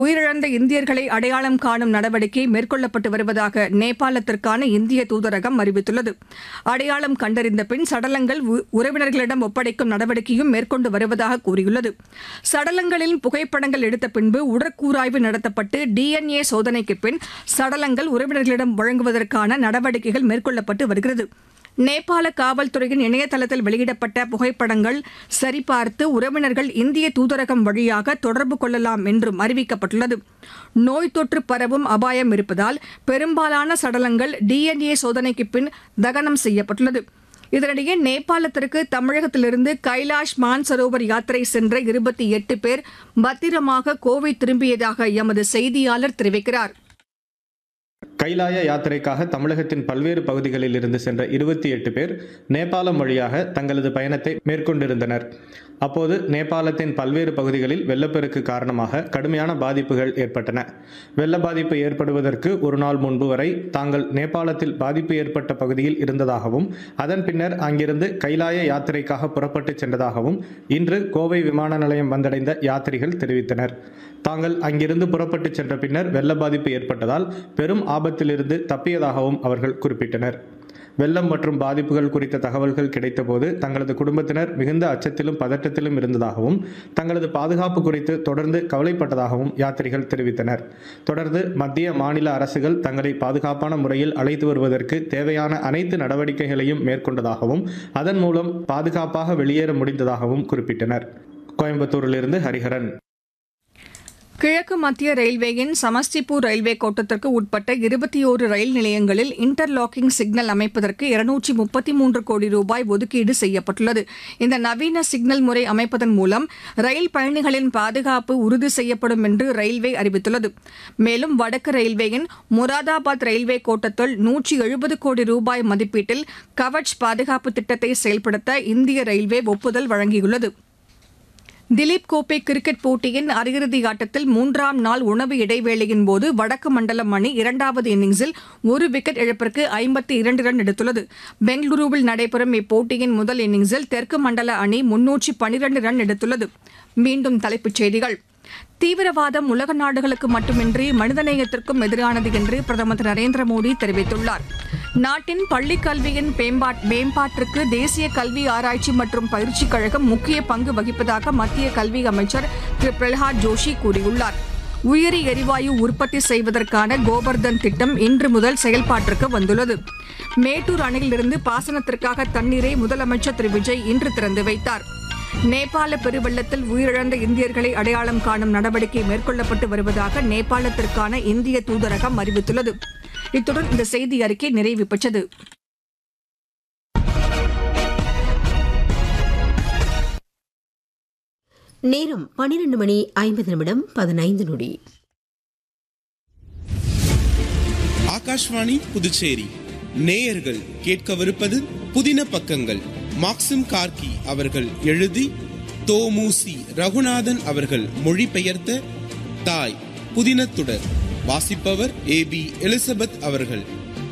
உயிரிழந்த இந்தியர்களை அடையாளம் காணும் நடவடிக்கை மேற்கொள்ளப்பட்டு வருவதாக நேபாளத்திற்கான இந்திய தூதரகம் அறிவித்துள்ளது அடையாளம் கண்டறிந்த பின் சடலங்கள் உ- உறவினர்களிடம் ஒப்படைக்கும் நடவடிக்கையும் மேற்கொண்டு வருவதாக கூறியுள்ளது சடலங்களின் புகைப்படங்கள் எடுத்த பின்பு உடற்கூராய்வு நடத்தப்பட்டு டிஎன்ஏ சோதனைக்கு பின் சடலங்கள் உறவினர்களிடம் வழங்குவதற்கான நடவடிக்கைகள் மேற்கொள்ளப்பட்டு வருகிறது நேபாள காவல்துறையின் இணையதளத்தில் வெளியிடப்பட்ட புகைப்படங்கள் சரிபார்த்து உறவினர்கள் இந்திய தூதரகம் வழியாக தொடர்பு கொள்ளலாம் என்றும் அறிவிக்கப்பட்டுள்ளது நோய் தொற்று பரவும் அபாயம் இருப்பதால் பெரும்பாலான சடலங்கள் டிஎன்ஏ சோதனைக்கு பின் தகனம் செய்யப்பட்டுள்ளது இதனிடையே நேபாளத்திற்கு தமிழகத்திலிருந்து கைலாஷ் மான்சரோவர் யாத்திரை சென்ற இருபத்தி எட்டு பேர் பத்திரமாக கோவை திரும்பியதாக எமது செய்தியாளர் தெரிவிக்கிறார் கைலாய யாத்திரைக்காக தமிழகத்தின் பல்வேறு பகுதிகளில் இருந்து சென்ற இருபத்தி எட்டு பேர் நேபாளம் வழியாக தங்களது பயணத்தை மேற்கொண்டிருந்தனர் அப்போது நேபாளத்தின் பல்வேறு பகுதிகளில் வெள்ளப்பெருக்கு காரணமாக கடுமையான பாதிப்புகள் ஏற்பட்டன வெள்ள பாதிப்பு ஏற்படுவதற்கு ஒரு நாள் முன்பு வரை தாங்கள் நேபாளத்தில் பாதிப்பு ஏற்பட்ட பகுதியில் இருந்ததாகவும் அதன் பின்னர் அங்கிருந்து கைலாய யாத்திரைக்காக புறப்பட்டு சென்றதாகவும் இன்று கோவை விமான நிலையம் வந்தடைந்த யாத்ரிகள் தெரிவித்தனர் தாங்கள் அங்கிருந்து புறப்பட்டு சென்ற பின்னர் வெள்ள பாதிப்பு ஏற்பட்டதால் பெரும் ஆபத்திலிருந்து தப்பியதாகவும் அவர்கள் குறிப்பிட்டனர் வெள்ளம் மற்றும் பாதிப்புகள் குறித்த தகவல்கள் கிடைத்தபோது தங்களது குடும்பத்தினர் மிகுந்த அச்சத்திலும் பதட்டத்திலும் இருந்ததாகவும் தங்களது பாதுகாப்பு குறித்து தொடர்ந்து கவலைப்பட்டதாகவும் யாத்ரிகள் தெரிவித்தனர் தொடர்ந்து மத்திய மாநில அரசுகள் தங்களை பாதுகாப்பான முறையில் அழைத்து வருவதற்கு தேவையான அனைத்து நடவடிக்கைகளையும் மேற்கொண்டதாகவும் அதன் மூலம் பாதுகாப்பாக வெளியேற முடிந்ததாகவும் குறிப்பிட்டனர் கோயம்புத்தூரிலிருந்து ஹரிஹரன் கிழக்கு மத்திய ரயில்வேயின் சமஸ்டிபூர் ரயில்வே கோட்டத்திற்கு உட்பட்ட இருபத்தி ஓரு ரயில் நிலையங்களில் இன்டர்லாக்கிங் சிக்னல் அமைப்பதற்கு இருநூற்றி முப்பத்தி மூன்று கோடி ரூபாய் ஒதுக்கீடு செய்யப்பட்டுள்ளது இந்த நவீன சிக்னல் முறை அமைப்பதன் மூலம் ரயில் பயணிகளின் பாதுகாப்பு உறுதி செய்யப்படும் என்று ரயில்வே அறிவித்துள்ளது மேலும் வடக்கு ரயில்வேயின் முராதாபாத் ரயில்வே கோட்டத்தில் நூற்றி எழுபது கோடி ரூபாய் மதிப்பீட்டில் கவச் பாதுகாப்பு திட்டத்தை செயல்படுத்த இந்திய ரயில்வே ஒப்புதல் வழங்கியுள்ளது திலீப் கோப்பை கிரிக்கெட் போட்டியின் அரையிறுதி ஆட்டத்தில் மூன்றாம் நாள் உணவு இடைவேளையின் போது வடக்கு மண்டலம் அணி இரண்டாவது இன்னிங்ஸில் ஒரு விக்கெட் இழப்பிற்கு ஐம்பத்தி இரண்டு ரன் எடுத்துள்ளது பெங்களூருவில் நடைபெறும் இப்போட்டியின் முதல் இன்னிங்ஸில் தெற்கு மண்டல அணி முன்னூற்றி பனிரண்டு ரன் எடுத்துள்ளது மீண்டும் தலைப்புச் செய்திகள் தீவிரவாதம் உலக நாடுகளுக்கு மட்டுமின்றி மனிதநேயத்திற்கும் எதிரானது என்று பிரதமர் திரு நரேந்திர மோடி தெரிவித்துள்ளார் நாட்டின் பள்ளிக் கல்வியின் மேம்பாட் மேம்பாட்டிற்கு தேசிய கல்வி ஆராய்ச்சி மற்றும் பயிற்சிக் கழகம் முக்கிய பங்கு வகிப்பதாக மத்திய கல்வி அமைச்சர் திரு பிரல்ஹாத் ஜோஷி கூறியுள்ளார் உயிரி எரிவாயு உற்பத்தி செய்வதற்கான கோபர்தன் திட்டம் இன்று முதல் செயல்பாட்டிற்கு வந்துள்ளது மேட்டூர் அணையிலிருந்து பாசனத்திற்காக தண்ணீரை முதலமைச்சர் திரு விஜய் இன்று திறந்து வைத்தார் நேபாள பெருவெள்ளத்தில் உயிரிழந்த இந்தியர்களை அடையாளம் காணும் நடவடிக்கை மேற்கொள்ளப்பட்டு வருவதாக நேபாளத்திற்கான இந்திய தூதரகம் அறிவித்துள்ளது இத்துடன் இந்த செய்தி அறிக்கை நிறைவு பெற்றது நேரம் பன்னிரண்டு மணி ஐம்பது நிமிடம் பதினைந்து நொடி ஆகாஷ்வாணி புதுச்சேரி நேயர்கள் கேட்கவிருப்பது புதின பக்கங்கள் மாக்சிம் கார்கி அவர்கள் எழுதி தோமுசி ரகுநாதன் அவர்கள் மொழிபெயர்த்த தாய் புதினத்துடர் வாசிப்பவர் ஏ பி எலிசபெத் அவர்கள்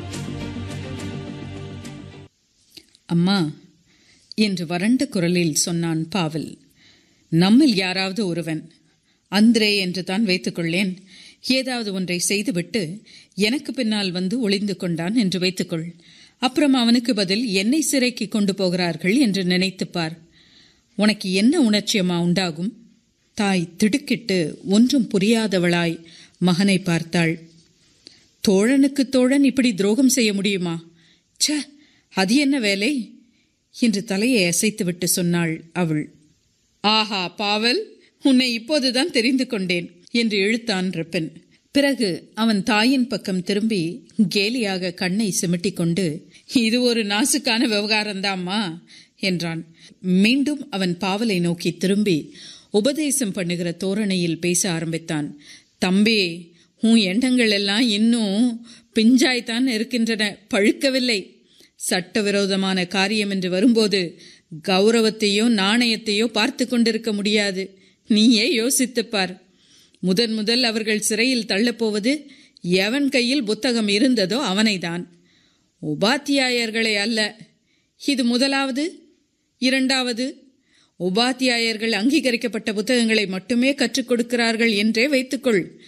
அம்மா என்று வறண்ட குரலில் சொன்னான் பாவல் நம்மில் யாராவது ஒருவன் அந்திரே என்று தான் வைத்துக்கொள்ளேன் ஏதாவது ஒன்றை செய்துவிட்டு எனக்கு பின்னால் வந்து ஒளிந்து கொண்டான் என்று வைத்துக்கொள் அப்புறம் அவனுக்கு பதில் என்னை சிறைக்கு கொண்டு போகிறார்கள் என்று நினைத்துப் பார் உனக்கு என்ன உணர்ச்சியமா உண்டாகும் தாய் திடுக்கிட்டு ஒன்றும் புரியாதவளாய் மகனை பார்த்தாள் தோழனுக்கு தோழன் இப்படி துரோகம் செய்ய முடியுமா ச்ச அது என்ன வேலை என்று தலையை அசைத்துவிட்டு சொன்னாள் அவள் ஆஹா பாவல் உன்னை இப்போதுதான் தெரிந்து கொண்டேன் என்று இழுத்தான் ரிப்பன் பிறகு அவன் தாயின் பக்கம் திரும்பி கேலியாக கண்ணை சிமிட்டிக் கொண்டு இது ஒரு நாசுக்கான விவகாரம்தாம்மா என்றான் மீண்டும் அவன் பாவலை நோக்கி திரும்பி உபதேசம் பண்ணுகிற தோரணையில் பேச ஆரம்பித்தான் தம்பி உன் எண்ணங்கள் எல்லாம் இன்னும் பிஞ்சாய்த்தான் இருக்கின்றன பழுக்கவில்லை சட்டவிரோதமான காரியம் என்று வரும்போது கௌரவத்தையோ நாணயத்தையோ பார்த்து கொண்டிருக்க முடியாது நீயே யோசித்துப் பார் முதன் முதல் அவர்கள் சிறையில் தள்ளப்போவது எவன் கையில் புத்தகம் இருந்ததோ அவனைதான் உபாத்தியாயர்களை அல்ல இது முதலாவது இரண்டாவது உபாத்தியாயர்கள் அங்கீகரிக்கப்பட்ட புத்தகங்களை மட்டுமே கற்றுக் கொடுக்கிறார்கள் என்றே வைத்துக்கொள்